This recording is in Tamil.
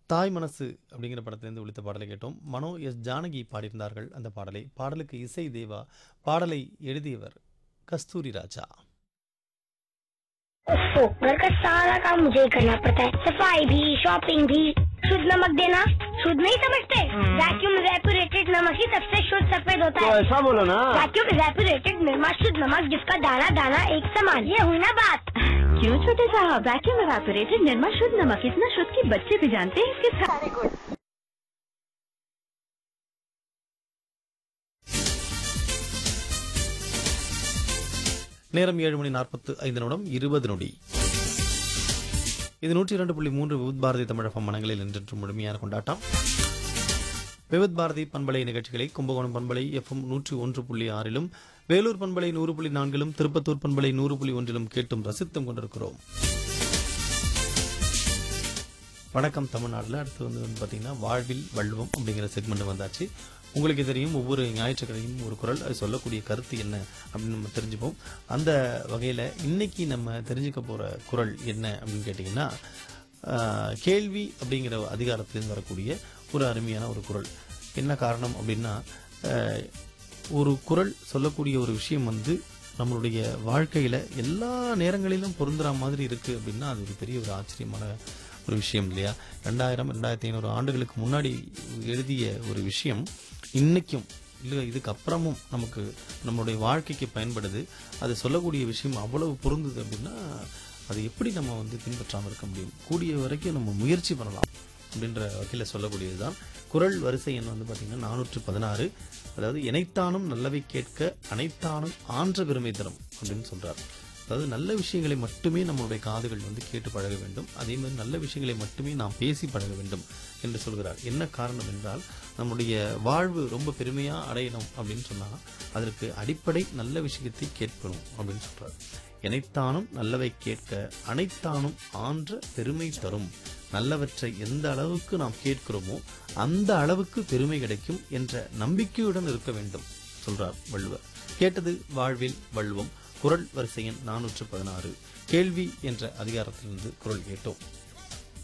தாய் மனசு அப்படிங்கிற படத்திலிருந்து ஒழித்த பாடலை கேட்டோம் மனோ எஸ் ஜானகி பாடியிருந்தார்கள் அந்த பாடலை பாடலுக்கு இசை தேவா பாடலை எழுதியவர் கஸ்தூரி ராஜா ओफो, घर का सारा काम मुझे ही करना पड़ता है सफाई भी शॉपिंग भी शुद्ध नमक देना शुद्ध नहीं समझते वैक्यूम रेपुरेटेड नमक ही सबसे शुद्ध सफेद होता तो है ऐसा बोलो ना वैक्यूम रेपुरेटेड निर्मा शुद्ध नमक जिसका दाना दाना एक समान ये हुई ना बात क्यों छोटे साहब वैक्यूम एवापोरेटेड निर्मा शुद्ध नमक इतना शुद्ध कि बच्चे भी जानते हैं इसके सारे गुण நேரம் ஏழு மணி நாற்பத்து ஐந்து நிமிடம் இருபது நொடி இது நூற்றி இரண்டு புள்ளி மூன்று விவித் பாரதி தமிழகம் மனங்களில் என்றென்றும் முழுமையான கொண்டாட்டம் விவித் பாரதி பண்பலை நிகழ்ச்சிகளை கும்பகோணம் பண்பலை எஃப்எம் நூற்றி ஒன்று புள்ளி ஆறிலும் வேலூர் பண்பலை நூறு புள்ளி நான்கிலும் திருப்பத்தூர் பண்பலை நூறு புள்ளி ஒன்றிலும் கேட்டும் ரசித்தும் கொண்டிருக்கிறோம் வணக்கம் தமிழ்நாட்டில் அடுத்து வந்து வந்து பார்த்தீங்கன்னா வாழ்வில் வள்ளுவம் அப்படிங்கிற செக்மெண்ட் வந்தாச்சு உங்களுக்கு தெரியும் ஒவ்வொரு ஞாயிற்றுக்கிழமையும் ஒரு குரல் அது சொல்லக்கூடிய கருத்து என்ன அப்படின்னு நம்ம தெரிஞ்சுப்போம் அந்த வகையில் இன்னைக்கு நம்ம தெரிஞ்சுக்க போகிற குரல் என்ன அப்படின்னு கேட்டிங்கன்னா ஆஹ், கேள்வி அப்படிங்கிற அதிகாரத்திலிருந்து வரக்கூடிய ஒரு அருமையான ஒரு குரல் என்ன காரணம் அப்படின்னா ஆஹ், ஒரு குரல் சொல்லக்கூடிய ஒரு விஷயம் வந்து நம்மளுடைய வாழ்க்கையில் எல்லா நேரங்களிலும் பொருந்துற மாதிரி இருக்குது அப்படின்னா அது ஒரு பெரிய ஒரு ஆச்சரியமான ஒரு விஷயம் இல்லையா ரெண்டாயிரம் ரெண்டாயிரத்தி ஐநூறு ஆண்டுகளுக்கு முன்னாடி எழுதிய ஒரு விஷயம் இன்னைக்கும் இல்லை இதுக்கு அப்புறமும் நமக்கு நம்மளுடைய வாழ்க்கைக்கு பயன்படுது அது சொல்லக்கூடிய விஷயம் அவ்வளவு பொருந்துது அப்படின்னா அது எப்படி நம்ம வந்து பின்பற்றாமல் இருக்க முடியும் கூடிய வரைக்கும் நம்ம முயற்சி பண்ணலாம் அப்படின்ற வகையில் சொல்லக்கூடியது தான் குரல் வரிசை எண் வந்து பார்த்திங்கன்னா நானூற்று பதினாறு அதாவது இணைத்தானும் நல்லவை கேட்க அனைத்தானும் ஆன்ற பெருமை தரும் அப்படின்னு சொல்றார் அதாவது நல்ல விஷயங்களை மட்டுமே நம்மளுடைய காதுகள் வந்து கேட்டு பழக வேண்டும் அதே மாதிரி நல்ல விஷயங்களை மட்டுமே நாம் பேசி பழக வேண்டும் என்று சொல்கிறார் என்ன காரணம் என்றால் நம்முடைய வாழ்வு ரொம்ப பெருமையா அடையணும் அப்படின்னு சொன்னா அதற்கு அடிப்படை நல்ல விஷயத்தை கேட்கணும் அப்படின்னு சொல்றார் எனைத்தானும் நல்லவை கேட்க அனைத்தானும் ஆன்ற பெருமை தரும் நல்லவற்றை எந்த அளவுக்கு நாம் கேட்கிறோமோ அந்த அளவுக்கு பெருமை கிடைக்கும் என்ற நம்பிக்கையுடன் இருக்க வேண்டும் சொல்றார் வள்ளுவர் கேட்டது வாழ்வில் வள்ளுவம் குரல் வரிசை எண் நானூற்று பதினாறு கேள்வி என்ற அதிகாரத்திலிருந்து குரல் கேட்டோம்